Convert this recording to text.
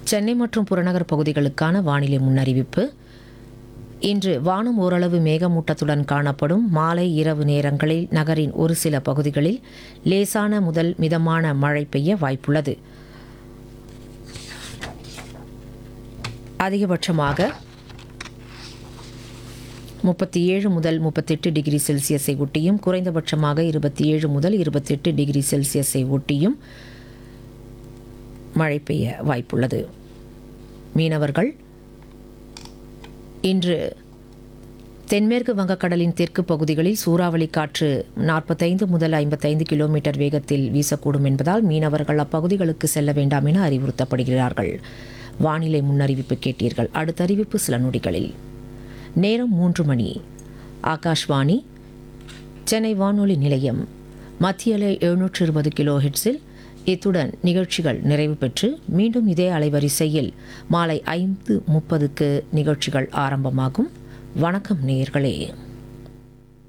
சென்னை மற்றும் புறநகர் பகுதிகளுக்கான வானிலை முன்னறிவிப்பு இன்று வானம் ஓரளவு மேகமூட்டத்துடன் காணப்படும் மாலை இரவு நேரங்களில் நகரின் ஒரு சில பகுதிகளில் லேசான முதல் மிதமான மழை பெய்ய வாய்ப்புள்ளது அதிகபட்சமாக முப்பத்தி ஏழு முதல் முப்பத்தெட்டு டிகிரி செல்சியஸை ஒட்டியும் குறைந்தபட்சமாக இருபத்தி ஏழு முதல் இருபத்தெட்டு டிகிரி செல்சியஸை ஒட்டியும் மழை பெய்ய வாய்ப்புள்ளது மீனவர்கள் இன்று தென்மேற்கு வங்கக்கடலின் தெற்கு பகுதிகளில் சூறாவளி காற்று நாற்பத்தைந்து முதல் ஐம்பத்தைந்து கிலோமீட்டர் வேகத்தில் வீசக்கூடும் என்பதால் மீனவர்கள் அப்பகுதிகளுக்கு செல்ல வேண்டாம் என அறிவுறுத்தப்படுகிறார்கள் வானிலை முன்னறிவிப்பு கேட்டீர்கள் அடுத்த அறிவிப்பு சில நொடிகளில் நேரம் மூன்று மணி ஆகாஷ்வாணி சென்னை வானொலி நிலையம் மத்திய அலை எழுநூற்று இருபது கிலோ ஹெட்ஸில் இத்துடன் நிகழ்ச்சிகள் நிறைவு பெற்று மீண்டும் இதே அலைவரிசையில் மாலை ஐந்து முப்பதுக்கு நிகழ்ச்சிகள் ஆரம்பமாகும் வணக்கம் நேயர்களே